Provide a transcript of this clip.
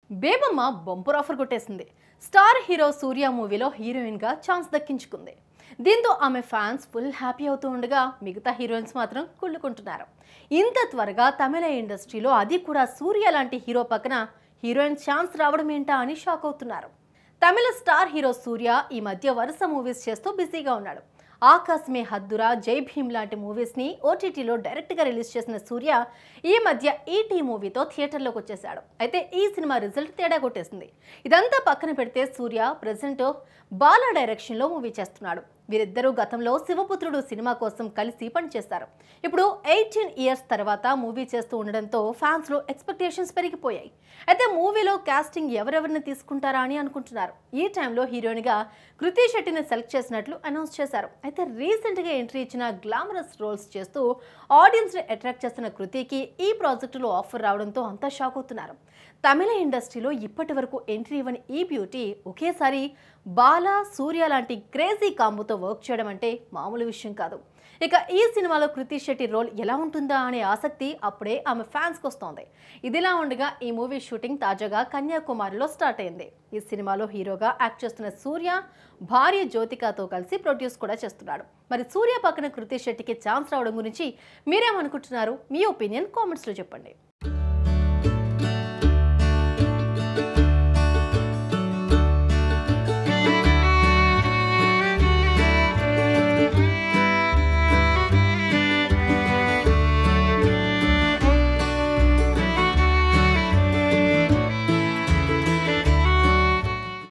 Bebamma bumper offer కొట్టేసింది star hero Suriya మూవీలో హీరోయిన్గా ఛాన్స్ దక్కించుకుంది దీంతో ఆమె ఫ్యాన్స్ ఫుల్ హ్యాపీ అవుతూ ఉండగా మిగతా హీరోయిన్స్ మాత్రం కుళ్ళుకుంటున్నారు ఇంత త్వరగా తమిళ ఇండస్ట్రీలో అది కూడా సూర్య లాంటి హీరో పక్కన హీరోయిన్ ఛాన్స్ రావడం ఏంటా అని షాక్ అవుతున్నారు తమిళ స్టార్ హీరో సూర్య ఈ మధ్య వరుస మూవీస్ చేస్తూ బిజీగా ఉన్నాడు ఆకాశ్ మే హద్దురా జై భీమ్ లాంటి మూవీస్ని ఓటీటీలో డైరెక్ట్గా రిలీజ్ చేసిన సూర్య ఈ మధ్య ఈటీ మూవీతో థియేటర్లోకి వచ్చేసాడు అయితే ఈ సినిమా రిజల్ట్ తేడా కొట్టేసింది ఇదంతా పక్కన పెడితే సూర్య ప్రజెంట్ బాలా డైరెక్షన్లో మూవీ చేస్తున్నాడు వీరిద్దరూ గతంలో శివపుత్రుడు సినిమా కోసం కలిసి పనిచేశారు ఇప్పుడు ఎయిటీన్ ఇయర్స్ తర్వాత మూవీ చేస్తూ ఉండడంతో ఫ్యాన్స్లో ఎక్స్పెక్టేషన్స్ పెరిగిపోయాయి అయితే మూవీలో కాస్టింగ్ ఎవరెవరిని తీసుకుంటారా అని అనుకుంటున్నారు ఈ టైంలో హీరోయిన్గా కృతి శెట్టిని సెలెక్ట్ చేసినట్లు అనౌన్స్ చేశారు అయితే రీసెంట్గా ఎంట్రీ ఇచ్చిన గ్లామరస్ రోల్స్ చేస్తూ ఆడియన్స్ని అట్రాక్ట్ చేస్తున్న కృతికి ఈ ప్రాజెక్టులో ఆఫర్ రావడంతో అంతా షాక్ అవుతున్నారు తమిళ ఇండస్ట్రీలో ఇప్పటి వరకు ఎంట్రీ ఇవ్వని ఈ బ్యూటీ ఒకేసారి బాలా సూర్య లాంటి క్రేజీ కాంబోతో వర్క్ చేయడం అంటే మామూలు విషయం కాదు ఇక ఈ సినిమాలో కృతి శెట్టి రోల్ ఎలా ఉంటుందా అనే ఆసక్తి అప్పుడే ఆమె ఫ్యాన్స్కి వస్తోంది ఇదిలా ఉండగా ఈ మూవీ షూటింగ్ తాజాగా కన్యాకుమారిలో స్టార్ట్ అయింది ఈ సినిమాలో హీరోగా యాక్ట్ చేస్తున్న సూర్య భార్య జ్యోతికతో కలిసి ప్రొడ్యూస్ కూడా చేస్తున్నాడు మరి సూర్య పక్కన కృతి శెట్టికి ఛాన్స్ రావడం గురించి మీరేమనుకుంటున్నారు మీ ఒపీనియన్ కామెంట్స్లో చెప్పండి